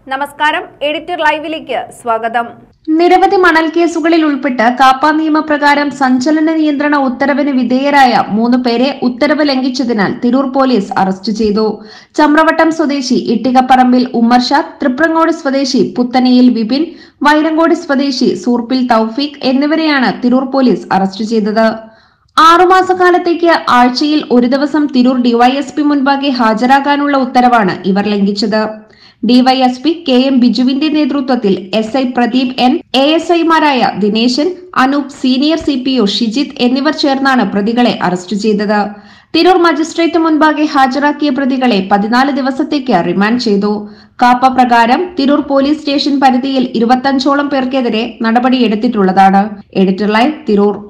നമസ്കാരം എഡിറ്റർ ലൈവിലേക്ക് സ്വാഗതം നിരവധി മണൽ കേസുകളിൽ ഉൾപ്പെട്ട് കാപ്പ നിയമപ്രകാരം സഞ്ചലന നിയന്ത്രണ ഉത്തരവിന് വിധേയരായ മൂന്ന് പേരെ ഉത്തരവ് ലംഘിച്ചതിനാൽ തിരൂർ പോലീസ് അറസ്റ്റ് ചെയ്തു ചമ്രവട്ടം സ്വദേശി ഇട്ടികപ്പറമ്പിൽ ഉമ്മർഷാദ് തൃപ്രങ്ങോട് സ്വദേശി പുത്തനയിൽ വിപിൻ വൈരങ്കോട് സ്വദേശി സൂർപ്പിൽ തൌഫീഖ് എന്നിവരെയാണ് തിരൂർ പോലീസ് അറസ്റ്റ് ചെയ്തത് ആറുമാസക്കാലത്തേക്ക് ആഴ്ചയിൽ ഒരു ദിവസം തിരൂർ ഡിവൈഎസ്പി മുൻപാകെ ഹാജരാകാനുള്ള ഉത്തരവാണ് ഇവർ ലംഘിച്ചത് ഡിവൈഎസ്പി കെ എം ബിജുവിന്റെ നേതൃത്വത്തിൽ S I Pradeep N A S ഐമാരായ Dineshan Anoop senior C P O Shijith എന്നിവർ ചേർന്നാണ് പ്രതികളെ അറസ്റ്റ് ചെയ്തത് തിരൂർ മജിസ്ട്രേറ്റ് മുൻപാകെ ഹാജരാക്കിയ പ്രതികളെ പതിനാല് ദിവസത്തേക്ക് റിമാൻഡ് ചെയ്തു കാപ്പ പ്രകാരം തിരൂർ പോലീസ് സ്റ്റേഷൻ പരിധിയിൽ ഇരുപത്തഞ്ചോളം പേർക്കെതിരെ നടപടിയെടുത്തിട്ടുള്ളതാണ് എഡിറ്റർ ലൈവ് തിരൂർ